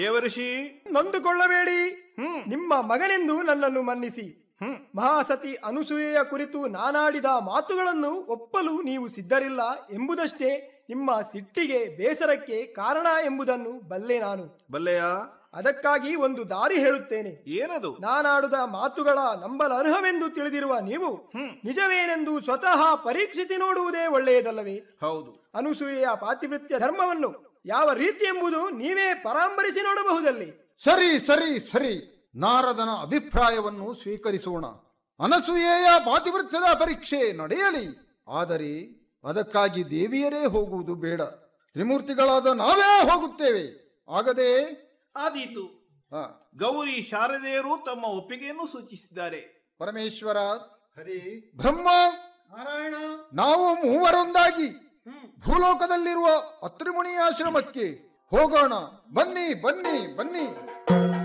ದೇವಋಷಿ ನೊಂದುಕೊಳ್ಳಬೇಡಿ ಹ್ಮ್ ನಿಮ್ಮ ಮಗನೆಂದು ನನ್ನನ್ನು ಮನ್ನಿಸಿ ಹ್ಮ್ ಮಹಾಸತಿ ಅನುಸೂಯೆಯ ಕುರಿತು ನಾನಾಡಿದ ಮಾತುಗಳನ್ನು ಒಪ್ಪಲು ನೀವು ಸಿದ್ಧರಿಲ್ಲ ಎಂಬುದಷ್ಟೇ ನಿಮ್ಮ ಸಿಟ್ಟಿಗೆ ಬೇಸರಕ್ಕೆ ಕಾರಣ ಎಂಬುದನ್ನು ಬಲ್ಲೆ ನಾನು ಬಲ್ಲೆಯ ಅದಕ್ಕಾಗಿ ಒಂದು ದಾರಿ ಹೇಳುತ್ತೇನೆ ಏನದು ನಾನಾಡುದ ಮಾತುಗಳ ನಂಬಲರ್ಹವೆಂದು ತಿಳಿದಿರುವ ನೀವು ಹ್ಮ್. ನಿಜವೇನೆಂದು ಸ್ವತಃ ಪರೀಕ್ಷಿಸಿ ನೋಡುವುದೇ ಒಳ್ಳೆಯದಲ್ಲವೇ ಹೌದು ಅನುಸೂಯೆಯ ಪಾತಿವೃತ್ಯ ಧರ್ಮವನ್ನು ಯಾವ ರೀತಿ ಎಂಬುದು ನೀವೇ ಪರಾಂಬರಿಸಿ ನೋಡಬಹುದಲ್ಲಿ ಸರಿ ಸರಿ ಸರಿ ನಾರದನ ಅಭಿಪ್ರಾಯವನ್ನು ಸ್ವೀಕರಿಸೋಣ ಅನಸೂಯೆಯ ಪಾತಿವೃತ್ಯದ ಪರೀಕ್ಷೆ ನಡೆಯಲಿ ಆದರೆ ಅದಕ್ಕಾಗಿ ದೇವಿಯರೇ ಹೋಗುವುದು ಬೇಡ ತ್ರಿಮೂರ್ತಿಗಳಾದ ನಾವೇ ಹೋಗುತ್ತೇವೆ ಆಗದೆ ಆದೀತು ಆ, ಗೌರಿ ಶಾರದೆಯರು ತಮ್ಮ ಒಪ್ಪಿಗೆಯನ್ನು ಸೂಚಿಸಿದ್ದಾರೆ ಪರಮೇಶ್ವರ ಹರಿ ಬ್ರಹ್ಮ ನಾರಾಯಣ ನಾವು ಮೂವರೊಂದಾಗಿ ಭೂಲೋಕದಲ್ಲಿರುವ ಅತ್ರಿಮುನಿ ಆಶ್ರಮಕ್ಕೆ ಹೋಗೋಣ ಬನ್ನಿ ಬನ್ನಿ ಬನ್ನಿ